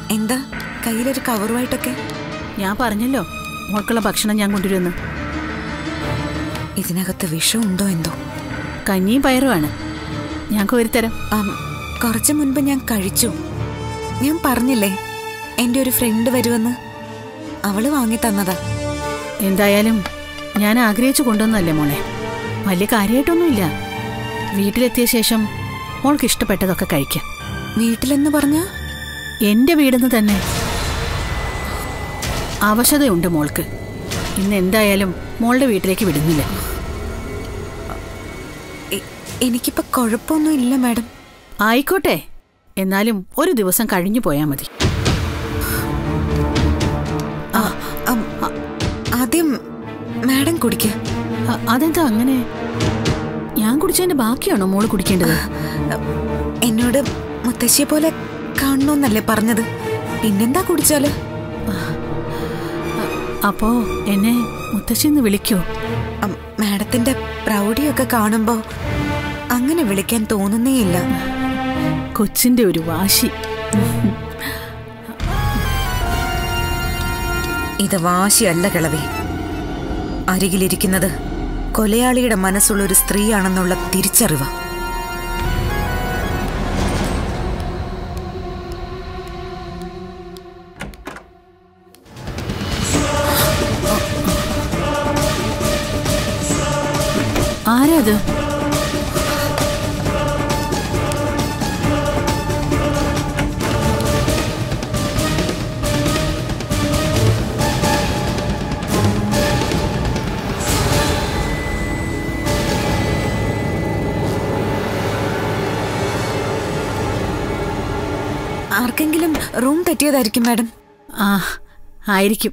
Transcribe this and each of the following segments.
എന്താ കയ്യിലൊരു കവറുമായിട്ടൊക്കെ ഞാൻ പറഞ്ഞല്ലോ മോൾക്കുള്ള ഭക്ഷണം ഞാൻ കൊണ്ടുവരുമെന്ന് ഇതിനകത്ത് വിഷം ഉണ്ടോ എന്തോ കഞ്ഞിയും പയറുമാണ് ഞാൻ കോരിത്തരാം ആം, കുറച്ച് മുൻപ് ഞാൻ കഴിച്ചു ഞാൻ പറഞ്ഞില്ലേ എൻ്റെ ഒരു ഫ്രണ്ട് വരുമെന്ന് അവള് വാങ്ങി തന്നതാ എന്തായാലും ഞാൻ ആഗ്രഹിച്ചു കൊണ്ടുവന്നല്ലേ മോളെ വലിയ കാര്യമായിട്ടൊന്നുമില്ല വീട്ടിലെത്തിയ ശേഷം മോൾക്ക് ഇഷ്ടപ്പെട്ടതൊക്കെ കഴിക്കാം വീട്ടിലെന്ന് പറഞ്ഞ എന്റെ വീടെന്ന് തന്നെ അവശതയുണ്ട് മോൾക്ക് ഇന്ന് എന്തായാലും മോളുടെ വീട്ടിലേക്ക് വിടുന്നില്ല എനിക്കിപ്പോ കുഴപ്പമൊന്നും ഇല്ല മാഡം ആയിക്കോട്ടെ എന്നാലും ഒരു ദിവസം കഴിഞ്ഞു പോയാൽ മതി ആം, ആ- ആദ്യം മാഡം കുടിക്ക അ- അതെന്താ അങ്ങനെ ഞാൻ കുടിച്ചതിന്റെ ബാക്കിയാണോ മോള് കുടിക്കേണ്ടത് എന്നോട് മുത്തശ്ശിയെ പോലെ കാണണമെന്നല്ലേ പറഞ്ഞത് പിന്നെന്താ കുടിച്ചാല് അപ്പോ എന്നെ മുത്തശ്ശിന്ന് വിളിക്കോ അം, മാഡത്തിന്റെ പ്രൗഢിയൊക്കെ കാണുമ്പോ അങ്ങനെ വിളിക്കാൻ തോന്നുന്നേയില്ല കൊച്ചിന്റെ ഒരു വാശി ഇത് വാശിയല്ല കിളവി അരികിലിരിക്കുന്നത് കൊലയാളിയുടെ മനസ്സുള്ള ഒരു സ്ത്രീയാണെന്നുള്ള തിരിച്ചറിവ് ആരാ അത് ആർക്കെങ്കിലും റൂം തെറ്റിയതായിരിക്കും മാഡം ആ ആയിരിക്കും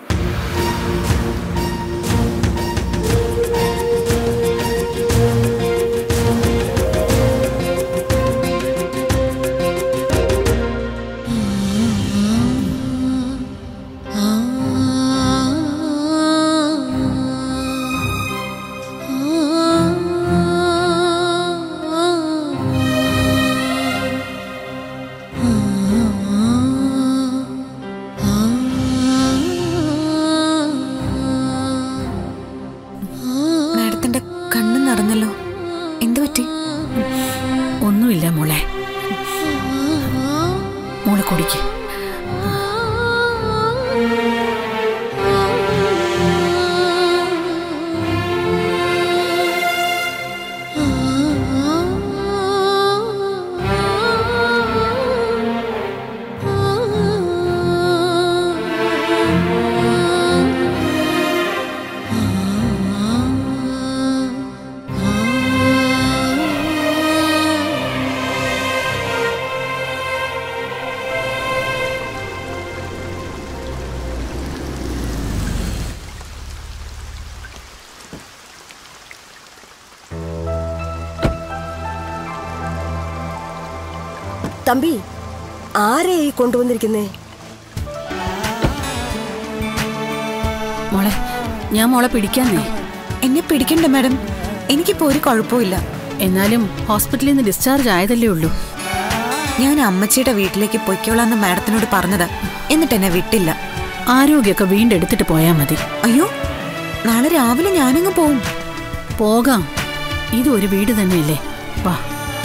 മാഡത്തിന്റെ കണ്ണ് നിറഞ്ഞല്ലോ എന്തു പറ്റി ഒന്നുമില്ല മോളെ മോളെ കുടിക്ക് തമ്പി ആരെയാ ഈ കൊണ്ടുവന്നിരിക്കുന്നേ മോളെ ഞാൻ മോളെ പിടിക്കാന്നേ എന്നെ പിടിക്കണ്ട മാഡം എനിക്കിപ്പോ ഒരു കുഴപ്പമില്ല എന്നാലും ഹോസ്പിറ്റലിൽ നിന്ന് ഡിസ്ചാർജ് ആയതല്ലേ ഉള്ളൂ ഞാൻ അമ്മച്ചിയുടെ വീട്ടിലേക്ക് പൊയ്ക്കോളാന്ന് മാഡത്തിനോട് പറഞ്ഞതാ എന്നിട്ട് എന്നെ വിട്ടില്ല ആരോഗ്യമൊക്കെ വീണ്ടെടുത്തിട്ട് പോയാൽ മതി അയ്യോ നാളെ രാവിലെ ഞാനങ്ങ് പോവും പോകാം ഇത് ഒരു വീട് തന്നെയല്ലേ വാ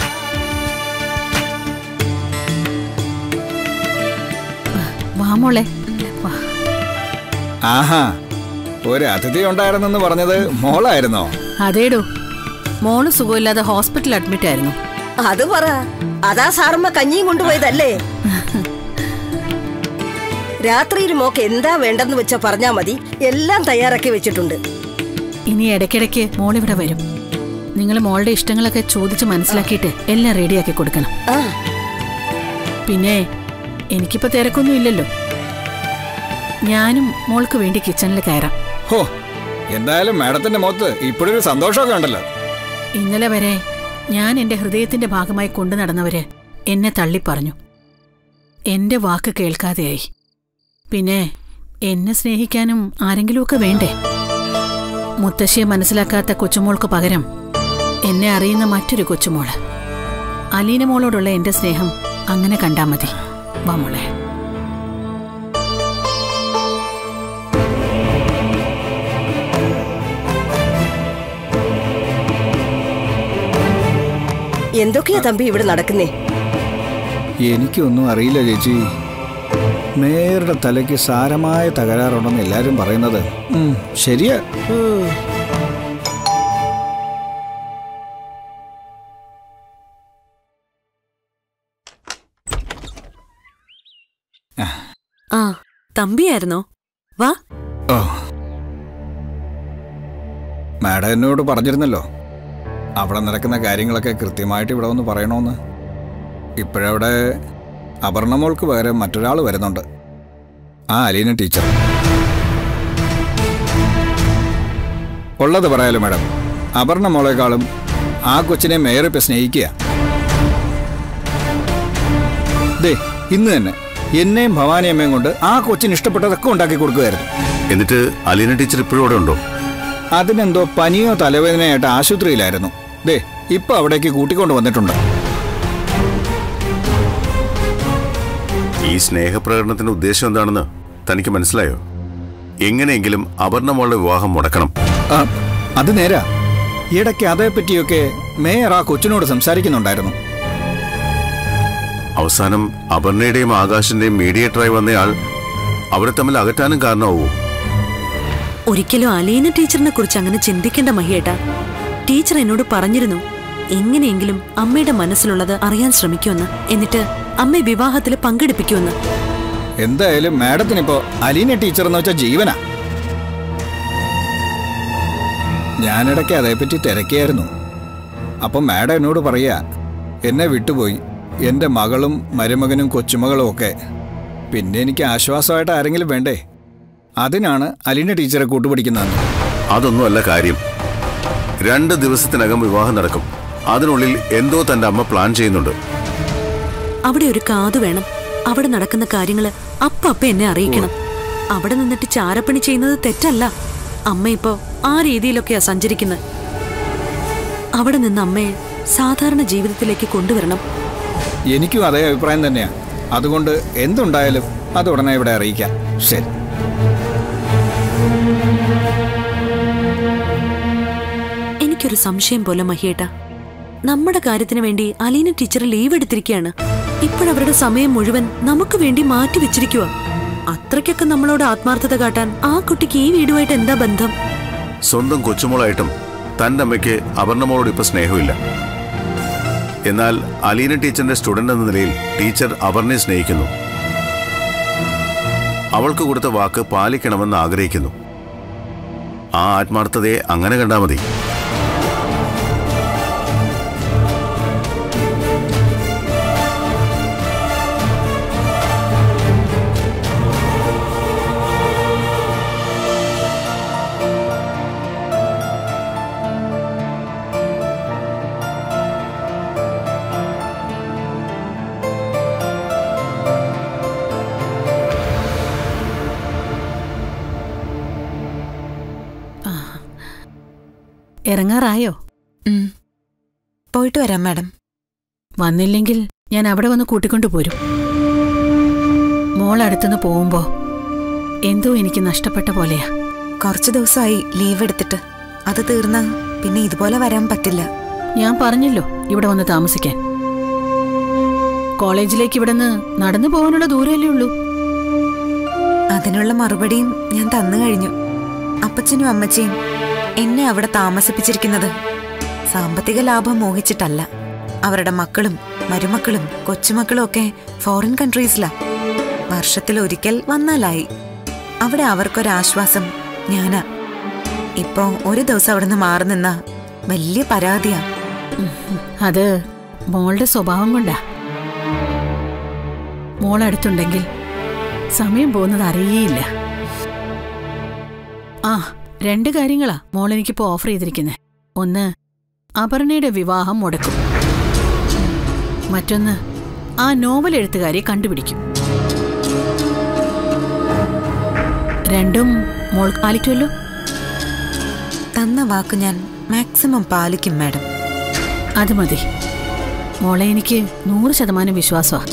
വാ മോളെ വാ ആഹാ ഒരു അതിഥി ഉണ്ടായിരുന്നെന്ന് പറഞ്ഞത് മോളായിരുന്നോ അതേടോ മോള് സുഖമില്ലാതെ ഹോസ്പിറ്റൽ അഡ്മിറ്റ് ആയിരുന്നു അത് പറ അതാ സാറമ്മ കഞ്ഞിയും കൊണ്ടുപോയതല്ലേ രാത്രിയിൽ മോക്ക് എന്താ വേണ്ടെന്ന് വെച്ചാ പറഞ്ഞാ മതി എല്ലാം തയ്യാറാക്കി വെച്ചിട്ടുണ്ട് ഇനി ഇടയ്ക്കിടയ്ക്ക് മോളിവിടെ വരും നിങ്ങൾ മോളുടെ ഇഷ്ടങ്ങളൊക്കെ ചോദിച്ച് മനസ്സിലാക്കിയിട്ട് എല്ലാം റെഡിയാക്കി കൊടുക്കണം ആ പിന്നെ എനിക്കിപ്പോ തിരക്കൊന്നും ഇല്ലല്ലോ ഞാനും മോൾക്ക് വേണ്ടി കിച്ചണിൽ കയറാം ഹോ എന്തായാലും മാഡത്തിന്റെ മുഖത്ത് ഇപ്പോഴൊരു സന്തോഷമൊക്കെ ഉണ്ടല്ലോ ഇന്നലെ വരെ ഞാൻ എന്റെ ഹൃദയത്തിന്റെ ഭാഗമായി കൊണ്ടു നടന്നവര് എന്നെ തള്ളിപ്പറഞ്ഞു എന്റെ വാക്ക് കേൾക്കാതെയായി പിന്നെ എന്നെ സ്നേഹിക്കാനും ആരെങ്കിലുമൊക്കെ വേണ്ടേ മുത്തശ്ശിയെ മനസ്സിലാക്കാത്ത കൊച്ചുമോൾക്ക് പകരം എന്നെ അറിയുന്ന മറ്റൊരു കൊച്ചുമോള് അലീന മോളോടുള്ള എന്റെ സ്നേഹം അങ്ങനെ കണ്ടാ മതി വാ മോളെ എന്തൊക്കെയാ തമ്പി ഇവിടെ നടക്കുന്നേ എനിക്കൊന്നും അറിയില്ല ചേച്ചി മേയറുടെ തലയ്ക്ക് സാരമായ തകരാറുണ്ടെന്ന് എല്ലാരും പറയുന്നത് ഉം, ശരിയാ ഉം. ആ തമ്പിയായിരുന്നോ വാ ഓ മാഡം എന്നോട് പറഞ്ഞിരുന്നല്ലോ അവിടെ നടക്കുന്ന കാര്യങ്ങളൊക്കെ കൃത്യമായിട്ട് ഇവിടെ വന്ന് പറയണമെന്ന് ഇപ്പോഴവിടെ അപർണ മോൾക്ക് പകരം മറ്റൊരാൾ വരുന്നുണ്ട് ആ അലീന ടീച്ചർ ഉള്ളത് പറയാലോ മാഡം അപർണ മോളെക്കാളും ആ കൊച്ചിനെ മേയർ ഇപ്പം സ്നേഹിക്കുക ദേ ഇന്ന് തന്നെ എന്നെയും ഭവാനിയമ്മയും കൊണ്ട് ആ കൊച്ചിന് ഇഷ്ടപ്പെട്ടതൊക്കെ ഉണ്ടാക്കി കൊടുക്കുമായിരുന്നു എന്നിട്ട് അലീന ടീച്ചർ ഇപ്പോഴും അവിടെ ഉണ്ടോ അതിനെന്തോ പനിയോ തലവേദനയായിട്ട് ആശുപത്രിയിലായിരുന്നു ദേ ഇപ്പൊ അവിടേക്ക് കൂട്ടിക്കൊണ്ട് വന്നിട്ടുണ്ട് ഈ സ്നേഹപ്രകടനത്തിന്റെ ഉദ്ദേശം എന്താണെന്ന് തനിക്ക് മനസ്സിലായോ എങ്ങനെയെങ്കിലും അപർണ മോളുടെ വിവാഹം മുടക്കണം ആ, അത് നേരാ ഇടയ്ക്ക് അതേപ്പറ്റിയൊക്കെ മേയർ ആ കൊച്ചിനോട് സംസാരിക്കുന്നുണ്ടായിരുന്നു അവസാനം അപർണയുടെയും ആകാശിന്റെയും മീഡിയേറ്ററായി വന്നയാൾ അവരെ തമ്മിൽ അകറ്റാനും കാരണമാവൂ ഒരിക്കലും അലീന ടീച്ചറിനെ കുറിച്ച് അങ്ങനെ ചിന്തിക്കേണ്ട മഹിയേട്ടാ ടീച്ചർ എന്നോട് പറഞ്ഞിരുന്നു എങ്ങനെയെങ്കിലും അമ്മയുടെ മനസ്സിലുള്ളത് അറിയാൻ ശ്രമിക്കുമെന്ന് എന്നിട്ട് അമ്മയെ വിവാഹത്തിൽ പങ്കെടുപ്പിക്കുമെന്ന് എന്തായാലും മാഡത്തിനിപ്പോ അലീന ടീച്ചർ എന്ന് വെച്ചാൽ ജീവനാ ഞാനിടയ്ക്ക് അതേപ്പറ്റി തിരക്കിയായിരുന്നു അപ്പം മാഡം എന്നോട് പറയാ എന്നെ വിട്ടുപോയി എൻ്റെ മകളും മരുമകനും കൊച്ചുമകളും ഒക്കെ പിന്നെ എനിക്ക് ആശ്വാസമായിട്ട് ആരെങ്കിലും വേണ്ടേ അതിനാണ് അലീന ടീച്ചറെ കൂട്ടുപിടിക്കുന്നത് അതൊന്നുമല്ല കാര്യം രണ്ട് ദിവസത്തിനകം വിവാഹം നടക്കും അതിനുള്ളിൽ എന്തോ തന്റെ അമ്മ പ്ലാൻ ചെയ്യുന്നുണ്ട് അവിടെ ഒരു കാതു വേണം അവിടെ നടക്കുന്ന കാര്യങ്ങള് അപ്പ അപ്പ എന്നെ അറിയിക്കണം അവിടെ നിന്നിട്ട് ചാരപ്പണി ചെയ്യുന്നത് തെറ്റല്ല അമ്മ ഇപ്പോ ആ രീതിയിലൊക്കെയാ സഞ്ചരിക്കുന്നത് അവിടെ നിന്ന് അമ്മയെ സാധാരണ ജീവിതത്തിലേക്ക് കൊണ്ടുവരണം എനിക്കും അതേ അഭിപ്രായം തന്നെയാണ് അതുകൊണ്ട് എന്തുണ്ടായാലും അത് ഉടനെ ഇവിടെ അറിയിക്കാം ശരി എനിക്കൊരു സംശയം പോലെ മഹിയേട്ട നമ്മുടെ കാര്യത്തിന് വേണ്ടി അലീന ടീച്ചർ ലീവ് എടുത്തിരിക്കുകയാണ് ഇപ്പോഴവരുടെ സമയം മുഴുവൻ നമുക്ക് വേണ്ടി മാറ്റി വെച്ചിരിക്കുക അത്രയ്ക്കൊക്കെ നമ്മളോട് ആത്മാർത്ഥത കാട്ടാൻ ആ കുട്ടിക്ക് ഈ വീടുമായിട്ട് എന്താ ബന്ധം സ്വന്തം കൊച്ചുമോളായിട്ടും തന്റെ അമ്മയ്ക്ക് അപർണമോളോട് ഇപ്പൊ സ്നേഹമില്ല എന്നാൽ അലീന ടീച്ചറിന്റെ സ്റ്റുഡന്റ് എന്ന നിലയിൽ ടീച്ചർ അപർണയെ സ്നേഹിക്കുന്നു അവൾക്ക് കൊടുത്ത വാക്ക് പാലിക്കണമെന്ന് ആഗ്രഹിക്കുന്നു ആ ആത്മാർത്ഥതയെ അങ്ങനെ കണ്ടാൽ മതി ഇറങ്ങാറായോ ഉം. പോയിട്ട് വരാം മാഡം വന്നില്ലെങ്കിൽ ഞാൻ അവിടെ വന്ന് കൂട്ടിക്കൊണ്ടു പോരും മോൾ അടുത്തുനിന്ന് പോകുമ്പോ എന്തോ എനിക്ക് നഷ്ടപ്പെട്ട പോലെയാ കുറച്ച് ദിവസമായി ലീവ് എടുത്തിട്ട് അത് തീർന്ന പിന്നെ ഇതുപോലെ വരാൻ പറ്റില്ല ഞാൻ പറഞ്ഞല്ലോ ഇവിടെ വന്ന് താമസിക്കാൻ കോളേജിലേക്ക് ഇവിടുന്ന് നടന്നു പോകാനുള്ള ദൂരമല്ലേ ഉള്ളൂ അതിനുള്ള മറുപടിയും ഞാൻ തന്നു കഴിഞ്ഞു അപ്പച്ചനും അമ്മച്ചിയും എന്നെ അവിടെ താമസിപ്പിച്ചിരിക്കുന്നത് സാമ്പത്തിക ലാഭം മോഹിച്ചിട്ടല്ല അവരുടെ മക്കളും മരുമക്കളും കൊച്ചുമക്കളും ഒക്കെ ഫോറിൻ കൺട്രീസിലാ വർഷത്തിൽ ഒരിക്കൽ വന്നാലായി അവിടെ അവർക്കൊരാശ്വാസം ഞാനാ ഇപ്പോ ഒരു ദിവസം അവിടുന്ന് മാറി നിന്ന വലിയ പരാതിയാ അത് മോളുടെ സ്വഭാവം കൊണ്ടാ മോൾ അടുത്തുണ്ടെങ്കിൽ സമയം പോകുന്നത് അറിയേയില്ല ആ രണ്ട് കാര്യങ്ങളാ മോൾ എനിക്കിപ്പോ ഓഫർ ചെയ്തിരിക്കുന്നത് ഒന്ന് അപർണയുടെ വിവാഹം മുടക്കും മറ്റൊന്ന് ആ നോവൽ എഴുത്തുകാരിയെ കണ്ടുപിടിക്കും രണ്ടും മോൾ പാലിക്കുമല്ലോ തന്ന വാക്ക് ഞാൻ മാക്സിമം പാലിക്കും മാഡം അത് മതി മോളെ എനിക്ക് നൂറ് ശതമാനം വിശ്വാസമാ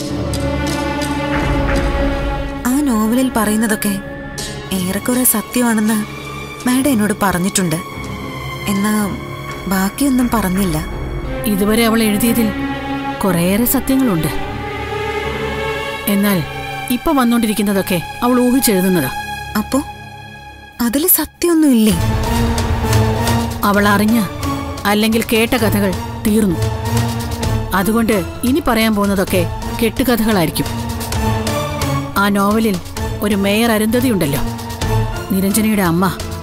ആ നോവലിൽ പറയുന്നതൊക്കെ ഏറെക്കുറെ സത്യമാണെന്ന് മാഡം എന്നോട് പറഞ്ഞിട്ടുണ്ട് എന്നാ ബാക്കിയൊന്നും പറഞ്ഞില്ല ഇതുവരെ അവൾ എഴുതിയതിൽ കുറേയേറെ സത്യങ്ങളുണ്ട് എന്നാൽ ഇപ്പൊ വന്നുകൊണ്ടിരിക്കുന്നതൊക്കെ അവൾ ഊഹിച്ചെഴുതുന്നതാ അപ്പോ അതില് സത്യമൊന്നുമില്ലേ അവൾ അറിഞ്ഞ അല്ലെങ്കിൽ കേട്ട കഥകൾ തീർന്നു അതുകൊണ്ട് ഇനി പറയാൻ പോകുന്നതൊക്കെ കെട്ടുകഥകളായിരിക്കും ആ നോവലിൽ ഒരു മേയർ അരുന്ധതിയുണ്ടല്ലോ നിരഞ്ജനയുടെ അമ്മ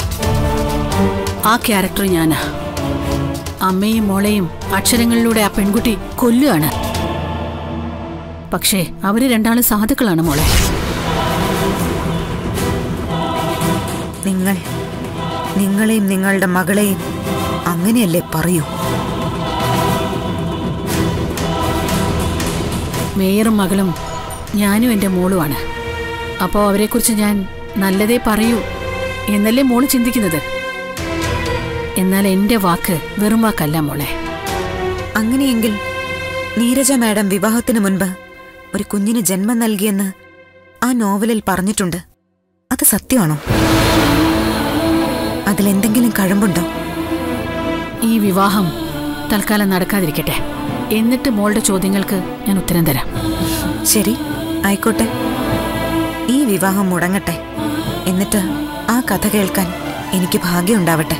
ആ ക്യാരക്ടർ ഞാനാ അമ്മയും മോളെയും അക്ഷരങ്ങളിലൂടെ ആ പെൺകുട്ടി കൊല്ലുകയാണ് പക്ഷേ അവര് രണ്ടാളും സാധുക്കളാണ് മോളെ നിങ്ങൾ നിങ്ങളെയും നിങ്ങളുടെ മകളെയും അങ്ങനെയല്ലേ പറയൂ മേയറും മകളും ഞാനും എൻ്റെ മോളുമാണ് അപ്പോൾ അവരെക്കുറിച്ച് ഞാൻ നല്ലതേ പറയൂ എന്നല്ലേ മോള് ചിന്തിക്കുന്നത് എന്നാൽ എൻ്റെ വാക്ക് വെറും വാക്കല്ല മോളെ അങ്ങനെയെങ്കിൽ നീരജ മാഡം വിവാഹത്തിന് മുൻപ് ഒരു കുഞ്ഞിന് ജന്മം നൽകിയെന്ന് ആ നോവലിൽ പറഞ്ഞിട്ടുണ്ട് അത് സത്യമാണോ അതിലെന്തെങ്കിലും കഴമ്പുണ്ടോ ഈ വിവാഹം തൽക്കാലം നടക്കാതിരിക്കട്ടെ എന്നിട്ട് മോളുടെ ചോദ്യങ്ങൾക്ക് ഞാൻ ഉത്തരം തരാം ശരി ആയിക്കോട്ടെ ഈ വിവാഹം മുടങ്ങട്ടെ എന്നിട്ട് ആ കഥ കേൾക്കാൻ എനിക്ക് ഭാഗ്യമുണ്ടാവട്ടെ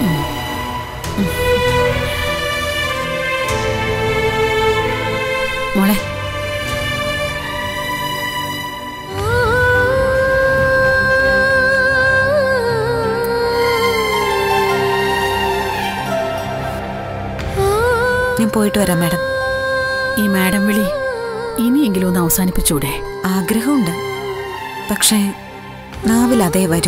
മോളെ ഞാൻ പോയിട്ട് വരാം മാഡം ഈ മാഡം വിളി ഇനിയെങ്കിലും ഒന്ന് അവസാനിപ്പിച്ചൂടെ ആഗ്രഹമുണ്ട് പക്ഷേ നാവിൽ അതേ വരൂ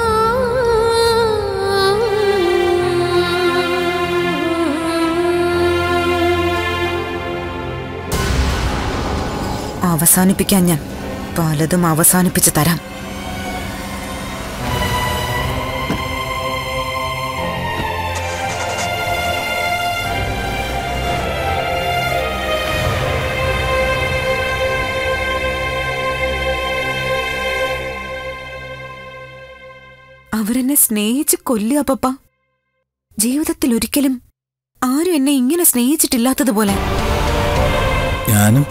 അവസാനിപ്പിക്കാൻ ഞാൻ പലതും അവസാനിപ്പിച്ച് തരാം അവരെന്നെ സ്നേഹിച്ച് കൊല്ലുക പപ്പ ജീവിതത്തിൽ ഒരിക്കലും ആരും എന്നെ ഇങ്ങനെ സ്നേഹിച്ചിട്ടില്ലാത്തതുപോലെ ഞാനും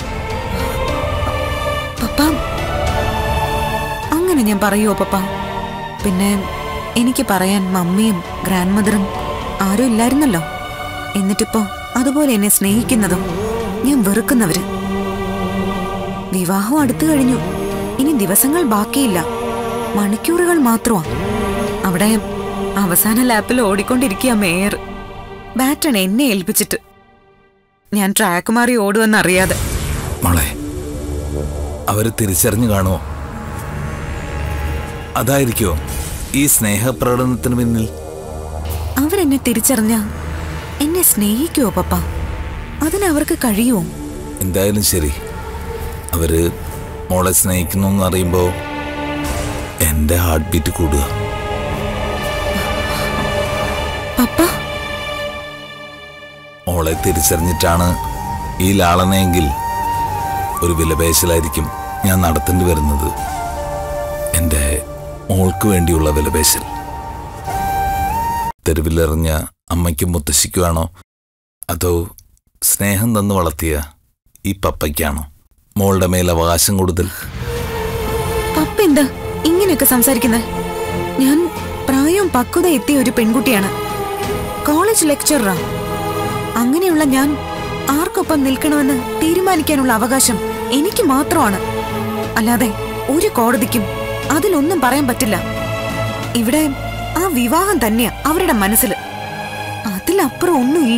പപ്പ അങ്ങനെ ഞാൻ പറയുമോ പപ്പ പിന്നെ എനിക്ക് പറയാൻ മമ്മിയും ഗ്രാൻഡ് മദറും ആരും ഇല്ലായിരുന്നല്ലോ എന്നിട്ടിപ്പോ അതുപോലെ എന്നെ സ്നേഹിക്കുന്നതും ഞാൻ വെറുക്കുന്നവര് വിവാഹം അടുത്തു കഴിഞ്ഞു ഇനി ദിവസങ്ങൾ ബാക്കിയില്ല മണിക്കൂറുകൾ മാത്രമാ അവിടെ അവസാന ലാപ്പിൽ ഓടിക്കൊണ്ടിരിക്കുക മേയർ ബാറ്റൺ എന്നെ ഏൽപ്പിച്ചിട്ട് ഞാൻ ട്രാക്ക് മാറി ഓടുവെന്നറിയാതെ മോളെ അവര് തിരിച്ചറിഞ്ഞു കാണുമോ അതായിരിക്കോ ഈ സ്നേഹപ്രകടനത്തിന് പിന്നിൽ അവരെന്നെ തിരിച്ചറിഞ്ഞ എന്നെ സ്നേഹിക്കുവോ പപ്പ അതിനവർക്ക് കഴിയുമോ എന്തായാലും ശരി അവര് മോളെ സ്നേഹിക്കുന്നു എന്ന് അറിയുമ്പോൾ എൻ്റെ ഹാർട്ട് ബീറ്റ് കൂടുക പപ്പ മോളെ തിരിച്ചറിഞ്ഞിട്ടാണ് ഈ ലാളനയെങ്കിൽ ഒരു വിലപേശലായിരിക്കും ഞാൻ നടത്തേണ്ടി വരുന്നത് എൻ്റെ മോൾക്ക് വേണ്ടിയുള്ള വിലപേശൽ തെരുവിലെറിഞ്ഞ അമ്മയ്ക്കും മുത്തശ്ശിക്കുവാണോ അതോ സ്നേഹം തന്ന് വളർത്തിയ ഈ പപ്പയ്ക്കാണോ മോളുടെ മേൽ അവകാശം കൂടുതൽ പപ്പ എന്താ ഇങ്ങനെയൊക്കെ സംസാരിക്കുന്നത് ഞാൻ പ്രായവും പക്വത എത്തിയ ഒരു പെൺകുട്ടിയാണ് കോളേജ് ലെക്ചററാ അങ്ങനെയുള്ള ഞാൻ ആർക്കൊപ്പം നിൽക്കണമെന്ന് തീരുമാനിക്കാനുള്ള അവകാശം എനിക്ക് മാത്രമാണ് അല്ലാതെ ഒരു കോടതിക്കും അതിലൊന്നും പറയാൻ പറ്റില്ല ഇവിടെ ആ വിവാഹം തന്നെയാ അവരുടെ മനസ്സിൽ അതിലപ്പുറം ഒന്നുമില്ല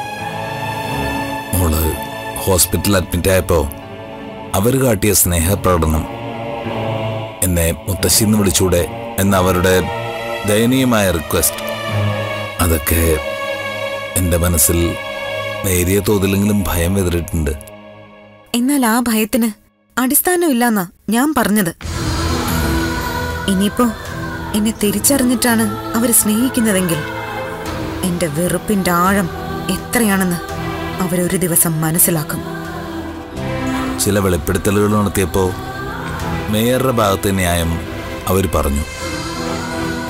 മോള് ഹോസ്പിറ്റലിൽ അഡ്മിറ്റ് ആയപ്പോ അവർ കാട്ടിയ സ്നേഹപ്രകടനം എന്നെ മുത്തശ്ശിന്ന് വിളിച്ചൂടെ എന്ന അവരുടെ ദയനീയമായ റിക്വസ്റ്റ് അതൊക്കെ എൻ്റെ മനസ്സിൽ നേരിയ തോതിലെങ്കിലും ഭയം വിതറിയിട്ടുണ്ട് എന്നാൽ ആ ഭയത്തിന് അടിസ്ഥാനമില്ലെന്നാ ഞാൻ പറഞ്ഞത് ഇനിയിപ്പോ എന്നെ തിരിച്ചറിഞ്ഞിട്ടാണ് അവർ സ്നേഹിക്കുന്നതെങ്കിൽ എന്റെ വെറുപ്പിന്റെ ആഴം എത്രയാണെന്ന് അവരൊരു ദിവസം മനസ്സിലാക്കും ചില വെളിപ്പെടുത്തലുകൾ നടത്തിയപ്പോൾ മേയറുടെ ഭാഗത്തെ ന്യായം അവർ പറഞ്ഞു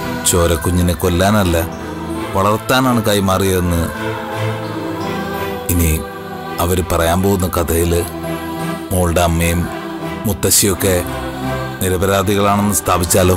ചോരക്കുഞ്ഞിനെ കൊല്ലാനല്ല വളർത്താനാണ് കൈമാറിയതെന്ന് ഇനി അവർ പറയാൻ പോകുന്ന കഥയിൽ മോളുടെ അമ്മയും മുത്തശ്ശിയൊക്കെ നിരപരാധികളാണെന്ന് സ്ഥാപിച്ചാലോ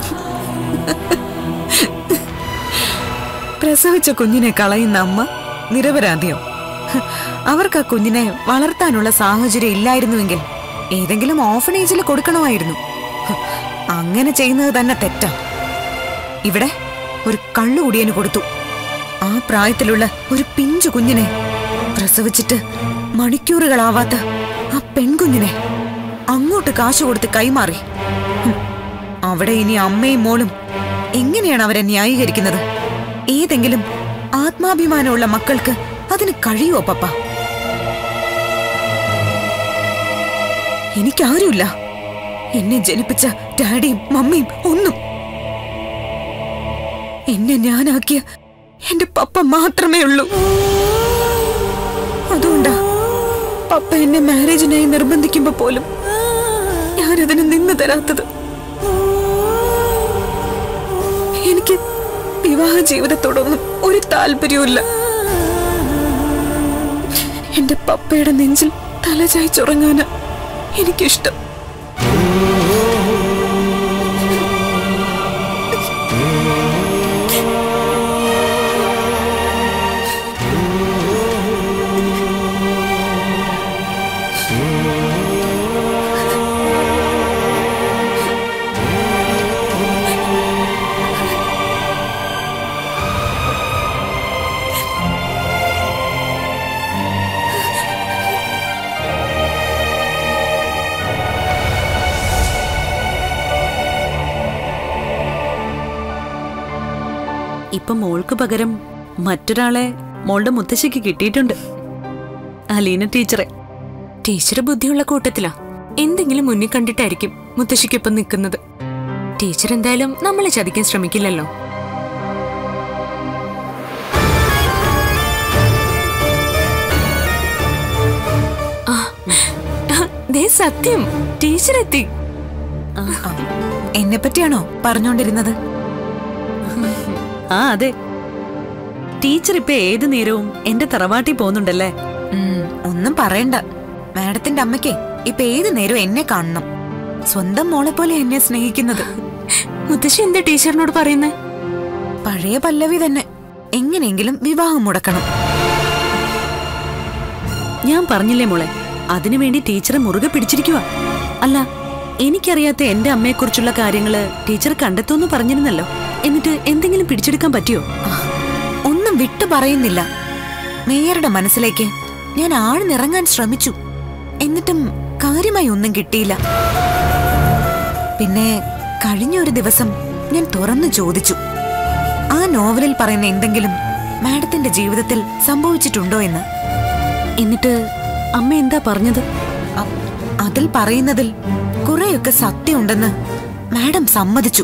പ്രസവിച്ച കുഞ്ഞിനെ കളയുന്ന അമ്മ നിരപരാധിയോ ഹ്, അവർക്ക് ആ കുഞ്ഞിനെ വളർത്താനുള്ള സാഹചര്യം ഇല്ലായിരുന്നുവെങ്കിൽ ഏതെങ്കിലും ഓഫനേജിൽ കൊടുക്കണമായിരുന്നു ഹ്, അങ്ങനെ ചെയ്യുന്നത് തന്നെ തെറ്റാ ഇവിടെ ഒരു കള്ളുകുടിയന് കൊടുത്തു ആ പ്രായത്തിലുള്ള ഒരു പിഞ്ചു കുഞ്ഞിനെ പ്രസവിച്ചിട്ട് മണിക്കൂറുകളാവാത്ത ആ പെൺകുഞ്ഞിനെ അങ്ങോട്ട് കാശ് കൊടുത്ത് കൈമാറി ഹും, അവിടെ ഇനി അമ്മയും മോളും എങ്ങനെയാണ് അവരെ ന്യായീകരിക്കുന്നത് ഏതെങ്കിലും ആത്മാഭിമാനമുള്ള മക്കൾക്ക് അതിന് കഴിയുമോ പപ്പ എനിക്കാരുമില്ല എന്നെ ജനിപ്പിച്ച ഡാഡിയും മമ്മിയും ഒന്നും എന്നെ ഞാനാക്കിയ എന്റെ പപ്പ മാത്രമേ ഉള്ളൂ അതുകൊണ്ടാ പപ്പ എന്നെ മാരേജിനായി നിർബന്ധിക്കുമ്പോ പോലും ഞാനതിന് നിന്ന് തരാത്തത് എനിക്ക് വിവാഹ ജീവിതത്തോടൊന്നും ഒരു താല്പര്യവുമില്ല എന്റെ പപ്പയുടെ നെഞ്ചിൽ തലചായ്ച്ചുറങ്ങാനാ എനിക്കിഷ്ടം ഇപ്പൊ മോൾക്ക് പകരം മറ്റൊരാളെ മോളുടെ മുത്തശ്ശിക്ക് കിട്ടിയിട്ടുണ്ട് അലീന ടീച്ചറെ ടീച്ചർ ബുദ്ധിയുള്ള കൂട്ടത്തിലാ എന്തെങ്കിലും മുന്നിൽ കണ്ടിട്ടായിരിക്കും മുത്തശ്ശിക്കൊപ്പം നിൽക്കുന്നത് ടീച്ചർ എന്തായാലും നമ്മളെ ചതിക്കാൻ ശ്രമിക്കില്ലല്ലോ ആ, ആ, ദേ സത്യം ടീച്ചർ എത്തി എന്നെ പറ്റിയാണോ പറഞ്ഞോണ്ടിരുന്നത് ആ അതെ ടീച്ചർ ഇപ്പൊ ഏത് നേരവും എന്റെ തറവാട്ടിൽ പോകുന്നുണ്ടല്ലേ ഉം, ഒന്നും പറയണ്ട മാഡത്തിന്റെ അമ്മയ്ക്ക് ഇപ്പൊ ഏത് നേരവും എന്നെ കാണണം സ്വന്തം മോളെ പോലെ എന്നെ സ്നേഹിക്കുന്നത് മുത്തശ്ശി എന്താ ടീച്ചറിനോട് പറയുന്നേ പഴയ പല്ലവി തന്നെ എങ്ങനെയെങ്കിലും വിവാഹം മുടക്കണം ഞാൻ പറഞ്ഞില്ലേ മോളെ അതിനുവേണ്ടി ടീച്ചറെ മുറുകെ പിടിച്ചിരിക്കുക അല്ല എനിക്കറിയാത്ത എന്റെ അമ്മയെക്കുറിച്ചുള്ള കാര്യങ്ങള് ടീച്ചർ കണ്ടെത്തുമെന്ന് പറഞ്ഞിരുന്നല്ലോ എന്നിട്ട് എന്തെങ്കിലും പിടിച്ചെടുക്കാൻ പറ്റിയോ ഒന്നും വിട്ടു പറയുന്നില്ല മേയറുടെ മനസ്സിലേക്ക് ഞാൻ ആഴ്ന്നിറങ്ങാൻ ശ്രമിച്ചു എന്നിട്ടും കാര്യമായി ഒന്നും കിട്ടിയില്ല പിന്നെ കഴിഞ്ഞ ഒരു ദിവസം ഞാൻ തുറന്നു ചോദിച്ചു ആ നോവലിൽ പറയുന്ന എന്തെങ്കിലും മാഡത്തിന്റെ ജീവിതത്തിൽ സംഭവിച്ചിട്ടുണ്ടോ എന്ന് എന്നിട്ട് അമ്മ എന്താ പറഞ്ഞത് അ- അതിൽ പറയുന്നതിൽ കുറെയൊക്കെ സത്യമുണ്ടെന്ന് മാഡം സമ്മതിച്ചു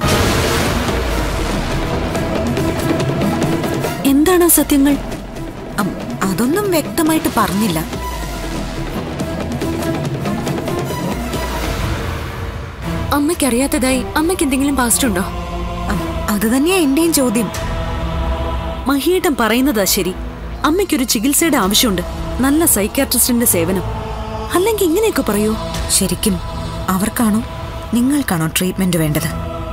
എന്താണ് ആ സത്യങ്ങൾ അം- അതൊന്നും വ്യക്തമായിട്ട് പറഞ്ഞില്ല അമ്മയ്ക്ക് അറിയാത്തതായി അമ്മയ്ക്ക് എന്തെങ്കിലും പാസ്റ്റ് ഉണ്ടോ അം- അത് തന്നെയാ എന്റെയും ചോദ്യം മഹിയേട്ടൻ പറയുന്നതാ ശരി അമ്മയ്ക്കൊരു ചികിത്സയുടെ ആവശ്യമുണ്ട് നല്ല സൈക്കാട്രിസ്റ്റിന്റെ സേവനം അല്ലെങ്കിൽ ഇങ്ങനെയൊക്കെ പറയൂ ശരിക്കും അവർക്കാണോ നിങ്ങൾക്കാണോ ട്രീറ്റ്മെന്റ് വേണ്ടത്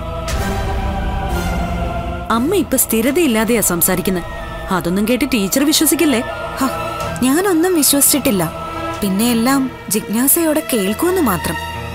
അമ്മ ഇപ്പൊ സ്ഥിരതയില്ലാതെയാ സംസാരിക്കുന്നത് അതൊന്നും കേട്ട് ടീച്ചർ വിശ്വസിക്കില്ലേ ഹ, ഞാനൊന്നും വിശ്വസിച്ചിട്ടില്ല പിന്നെ എല്ലാം ജിജ്ഞാസയോടെ കേൾക്കുമെന്ന് മാത്രം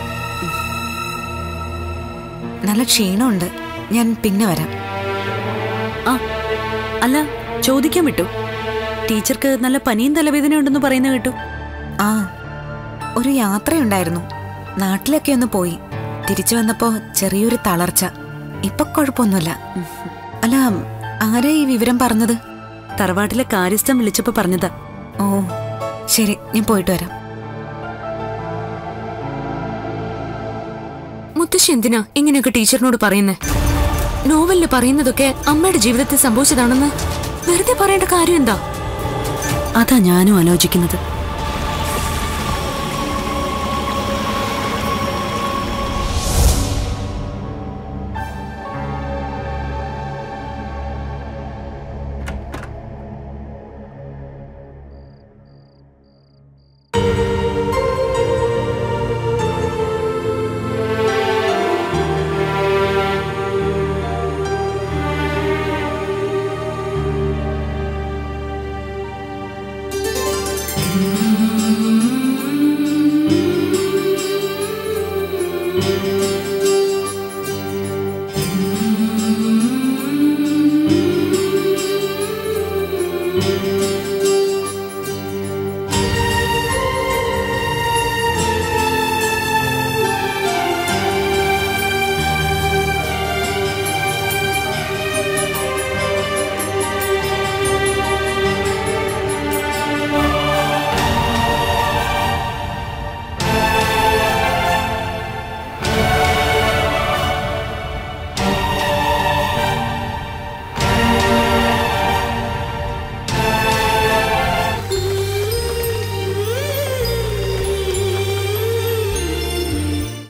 നല്ല ക്ഷീണമുണ്ട് ഞാൻ പിന്നെ വരാം ആ അല്ല ചോദിക്കാൻ വിട്ടു ടീച്ചർക്ക് നല്ല പനിയും തലവേദന ഉണ്ടെന്ന് പറയുന്ന കേട്ടു ആ ഒരു യാത്രയുണ്ടായിരുന്നു നാട്ടിലൊക്കെ ഒന്ന് പോയി തിരിച്ചു വന്നപ്പോ ചെറിയൊരു തളർച്ച ഇപ്പൊ കുഴപ്പമൊന്നുമില്ല അല്ല ആരാ ഈ വിവരം പറഞ്ഞത് തറവാട്ടിലെ കാര്യസ്ഥം വിളിച്ചപ്പോ പറഞ്ഞതാ ഓ ശരി ഞാൻ പോയിട്ട് വരാം മുത്തശ്ശി എന്തിനാ ഇങ്ങനെയൊക്കെ ടീച്ചറിനോട് പറയുന്നേ നോവലിൽ പറയുന്നതൊക്കെ അമ്മയുടെ ജീവിതത്തിൽ സംഭവിച്ചതാണെന്ന് വെറുതെ പറയേണ്ട കാര്യം എന്താ അതാ ഞാനും ആലോചിക്കുന്നത്